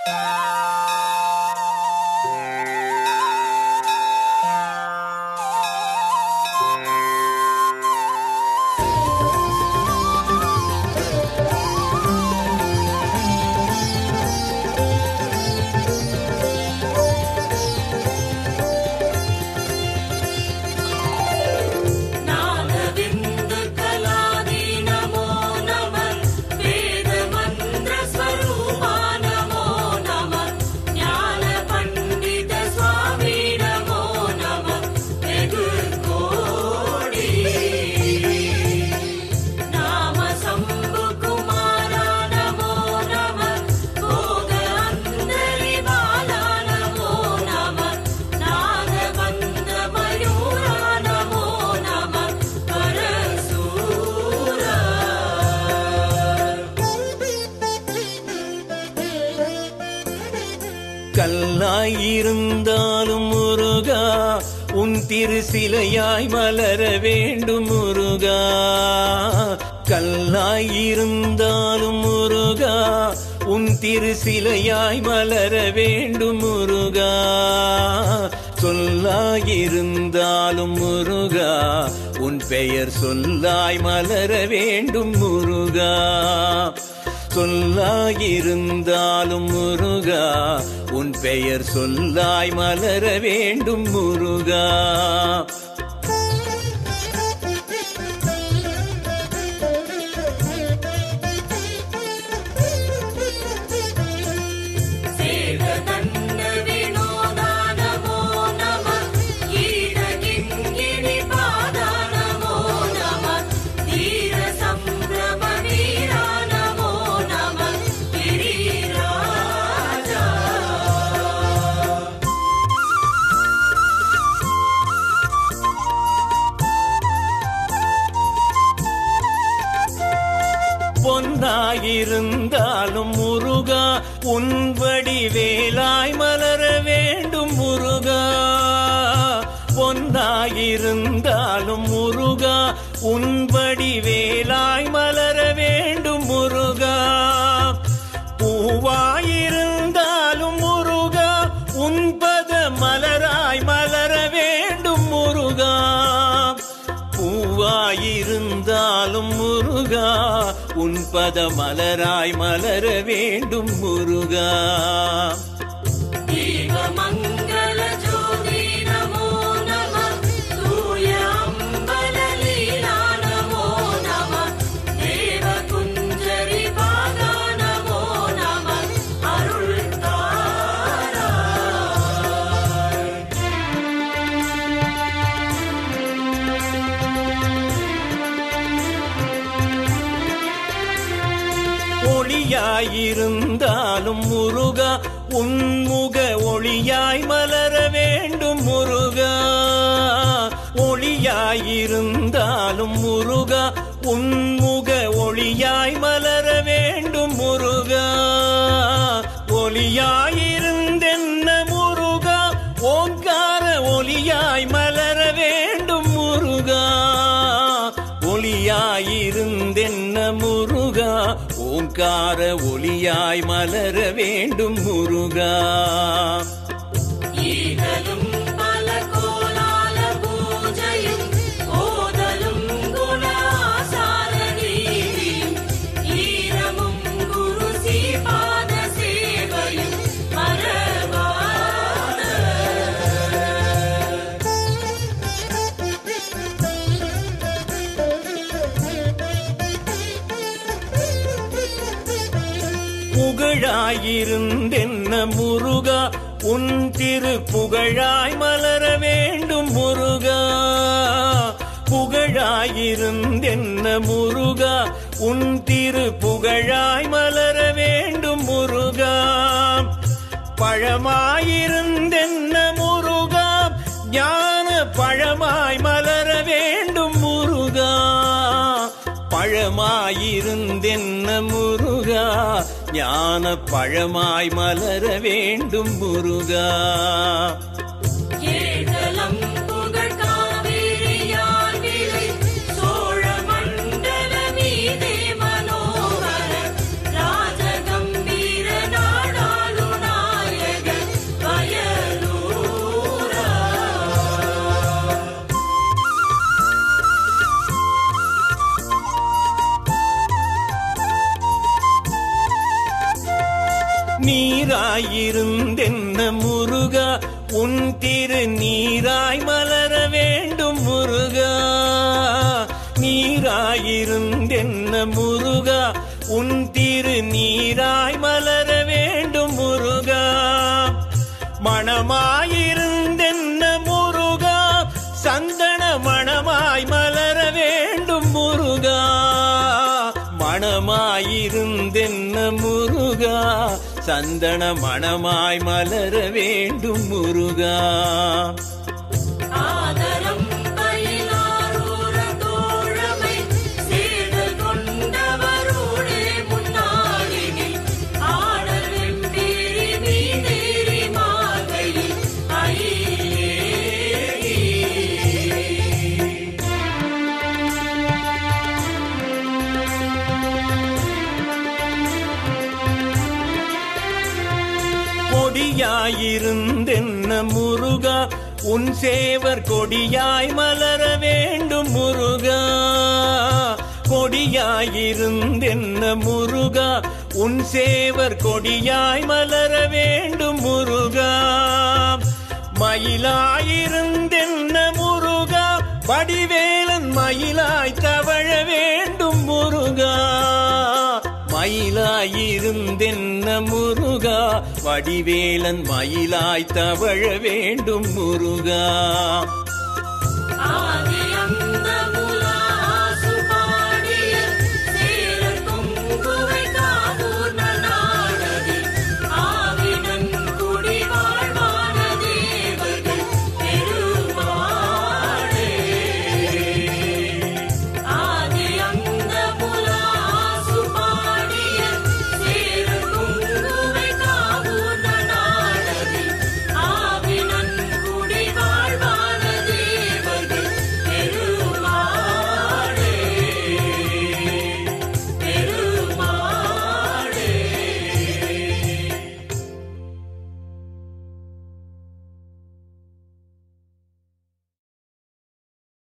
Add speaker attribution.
Speaker 1: नादविन्दु कलादि नमो नमः वेदमन्त्रस्वरूपा नमो नमः ज्ञानपण्डित स्वामी नमो नमः एगुर्कोडि नाम शम्भुकुमारा नमो नमः भोग अन्दरि बाला नमो नमः नागबन्ध मयूरा नमो नमः परशूरा
Speaker 2: கல்லாயிருந்தாலும் முருகா உன் திரு சிலையாய் மலர வேண்டும் முருகா கல்லாயிருந்தாலும் முருகா உன் திரு சிலையாய் மலர வேண்டும் முருகா சொல்லாயிருந்தாலும் முருகா உன் பெயர் சொல்லாய் மலர வேண்டும் முருகா சொல்லாயிருந்தாலும் முருகா உன் பெயர் சொல்லாய் மலர வேண்டும் முருகா
Speaker 1: सेवदण्ड विनोदा नमो नमः कीटकिङ्गिणि पादा नमो नमः धीरसम्भ्रम वीरा नमो नमः गिरिराजा
Speaker 2: பொன்னாயிருந்தாலும் முருகா உன்படி வேலாய் மலர வேண்டும் முருகா பொன்னாயிருந்தாலும் முருகா உன்படி வேலாய் மலர வேண்டும் முருகா பூவாயிருந்தாலும் முருகா உன்பத மலராய் மலர வேண்டும் முருகா பூவாயிருந்தாலும் முருகா உன் பத மலராய் மலர வேண்டும் முருகா
Speaker 1: दीपमङ्गल ज्योति नमो नमः तूय अम्बललीला नमो नमः देवकुञ्जरि पादा नमो नमः अरुள்தாரா
Speaker 2: ஒளியாயிருந்தாலும் முருகா உன்முக ஒளியாய் மலர வேண்டும் முருகா ஒளியாயிருந்தாலும் முருகா உன்முக ஒளியாய் மலர வேண்டும் முருகா ஒளியாயிருந்தென்ன முருகா ஓங்கார ஒளியாய் மலர வேண்டும் முருகா ஒளியாயிருந்தென்ன முருகா ஓங்கார ஒளியாய் மலர வேண்டும் முருகா
Speaker 1: ஈகலும் பல கோலால பூஜையும் ஓதலும் குணாசார நீதியும் ஈரமும் குரு சீபாத சேவையும் மறவாத
Speaker 2: புகழாயிருந்தென்ன முருகா உன் திரு புகழாய் மலர வேண்டும் முருகா புகழாயிருந்தென்ன முருகா உன் திரு புகழாய் மலர வேண்டும் முருகா பழமாயிருந்தென்ன முருகா ஞான பழமாய் மலர வேண்டும் முருகா பழமாயிருந்தென்ன முருகா ஞான பழமாய் மலர வேண்டும் முருகா
Speaker 1: ஏகலம் புகழ் காவிரியார் விளை சோழ மண்டல மீதே மனோகர ராஜகம்பீர நாடாளு
Speaker 2: நீராயிருந்தென்ன முருகா உன் திரு நீராய் மலர வேண்டும் முருகா நீராயிருந்தென்ன முருகா உன் திரு நீராய் மலர வேண்டும் முருகா மணமாயிருந்தென்ன முருகா சந்தன மணமாய் மலர வேண்டும் முருகா மணமாயிருந்தென்ன முருகா சந்தன மணமாய் மலர வேண்டும் முருகா
Speaker 1: ஆதரம் பயிலாரூர தோழமை சீடல் கொண்டவரோடே முன்னாளினில் ஆடல் வெம்பீரி மீதேறி மாகையில் அயிலே
Speaker 2: கொடியாயிருந்தென்ன முருகா உன் சேவர் கொடியாய் மலர வேண்டும் முருகா கொடியாயிருந்தென்ன முருகா உன் சேவர் கொடியாய் மலர வேண்டும் முருகா மயிலாயிருந்தென்ன முருகா வடிவேலன் மயிலாய் தவழ வேண்டும் முருகா மயிலாயிருந்தென்ன முருகா வடிவேலன் மயிலாய் தவழ வேண்டும் முருகா
Speaker 1: ஆதி